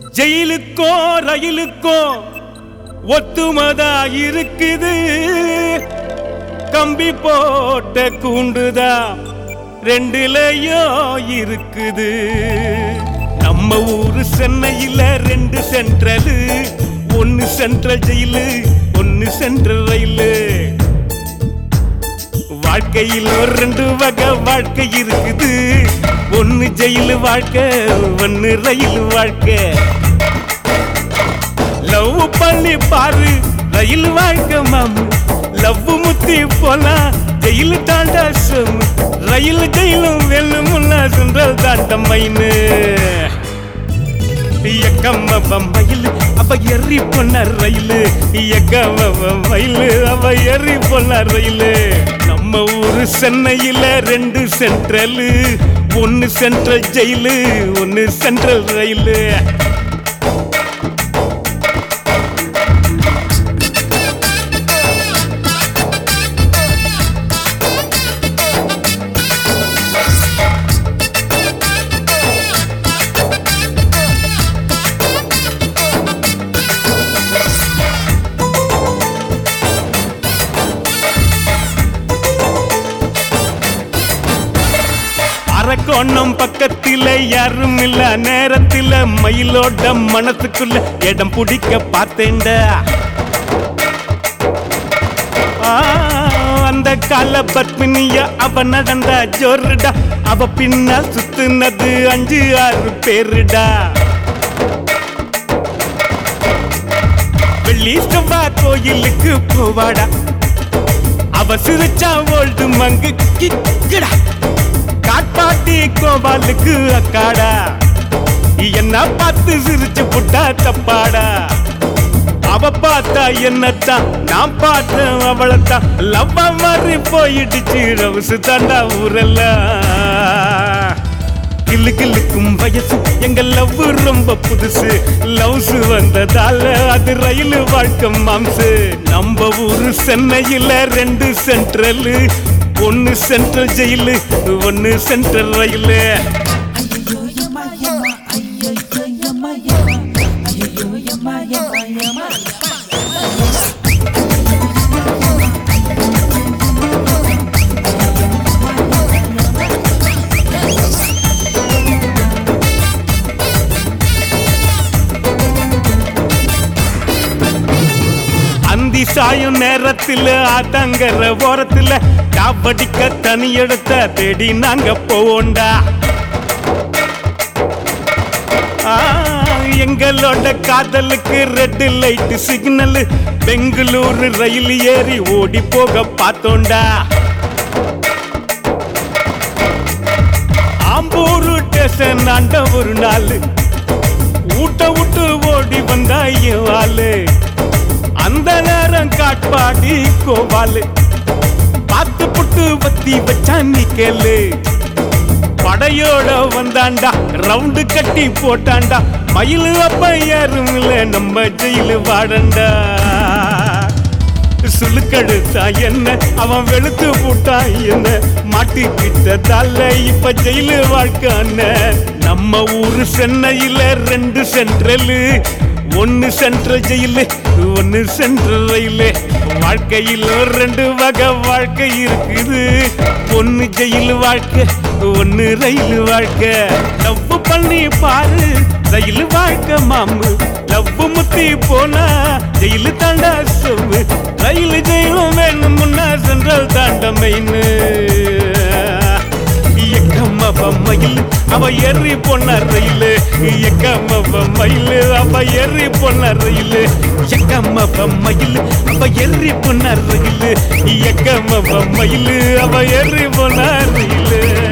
ஜெயிலுக்கோ ரயிலுக்கோ ஒத்துமதா இருக்குது கம்பி போட்ட கூண்டுதா ரெண்டுலயோ இருக்குது நம்ம ஊரு சென்னையில ரெண்டு சென்ட்ரலு ஒன்னு சென்ட்ரல் ஜெயிலு ஒன்னு சென்ட்ரல் ரயிலு வாழ்க்கையில் ஒரு ரெண்டு வகை வாழ்க்கை இருக்குது ஒன்னு ஜெயிலு வாழ்க்கை ஒன்னு ரயில் வாழ்க்கை லவ் பண்ணி பாரு ரயில் வாழ்க்கை மாமு லவ் முத்தி போலாம் ஜெயிலு தாண்டா சமு ரயில் ஜெயிலும் வெல்லுமுன்னா சுண்டல் தாண்ட மைனு எக்கம்ம மயில் அவ எறி பொண்ண ரயிலு எக்கம்ம மயில் அவ எறி பொண்ண ரயிலு நம்ம ஊரு சென்னையில ரெண்டு சென்ட்ரலு ஒன்னு சென்ட்ரல் ஜெயிலு ஒன்னு சென்ட்ரல் ரயிலு அரக்கோணம் பக்கத்தில யாரும் இல்ல நேரத்தில மயிலோட மனசுக்குள்ள இடம் பிடிக்க பார்த்தேன்டா ஆ, அந்த கால பத்மினிய அவ நடந்த ஜோருடா அவ பின்னா சுத்துனது அஞ்சு ஆறு பேருடா வெள்ளி செவ்வாய் கோயிலுக்கு போவாடா அவ சிரிச்சா ஓல்டு மங்கு கிக்கடா காட்பாட்டி கோபாலுக்கு அக்காடா என்ன பார்த்து சிரிச்சு புட்டா தப்பாடா அவ பார்த்தா என்னத்தான் நான் பார்த்தேன் அவளைத்தான் லவ்வா மாதிரி போயிடுச்சு ரவுசு தாண்டா ஊரெல்லாம் கில்லு கில்லுக்கும் வயசு எங்க லவ் ரொம்ப புதுசு லவ்ஸ் வந்ததால அது ரயில் வாழ்க்கை மாம்சு நம்ம ஊரு சென்னையில ரெண்டு சென்ட்ரல் ஒன்னு சென்ட்ரல் ஜெயிலு ஒன்னு சென்ட்ரல் ரயிலு ஐயோ யம்மா யம்மா ஐயோ யம்மா யம்மா ஐயோ யம்மா யம்மா யம்மா அந்தி சாயும் நேரத்துல அதங்கற ஓரத்துல காவடிக்க தனி எடுத்த தேடி நாங்க போவோண்டா ஆ, எங்களோட காதலுக்கு red light signal Bengaluru rail ஏறி ஓடி போக பார்த்தோண்டா ஆம்பூரு ஸ்டேஷன் ஆண்ட ஒரு நாள் ஊட்ட விட்டு ஓடி வந்தா என் ஆளு அந்த நேரம் காட்பாடி கோவாலு பார்த்து புட்டு வத்தி வச்சான் நீ கேளு படையோட வந்தாண்டா ரவுண்டு கட்டி போட்டாண்டா மயிலு அப்ப யாரும் இல்ல நம்ம ஜெயிலு வாடண்டா சுழுக்கெடுத்தா என்ன அவன் வெளுத்து போட்டான் என்ன மாட்டிக்கிட்டதால இப்ப ஜெயிலு வாழ்க்கான நம்ம ஊரு சென்னையில ரெண்டு சென்ட்ரலு ஒன்னு சென்ட்ரல் ஜெயிலு ஒன்னு சென்ட்ரல் ரயிலு வாழ்க்கையில் ஒரு ரெண்டு வகை வாழ்க்கை இருக்குது ஒன்னு ஜெயில் வாழ்க்கை ஒன்னு ரயில் வாழ்க்கை லவ் பண்ணி பாரு ரயில் வாழ்க்கை மாமு லவ் முத்தி போனா ஜெயிலு தாண்டா சொவு ரயில் ஜெயிலும் வேணும் முன்னா சென்ட்ரல் தாண்ட மெயின்னு எக்கம்ம மயில் அவ எறி பொண்ண ரயிலு எக்கம்ம மயில் அவ எறி பொண்ண ரயிலு எக்கம்ம மயில் அவ எறி பொண்ண ரயிலு எக்கம்ம மயில் அவ எறி பொண்ண ரயிலு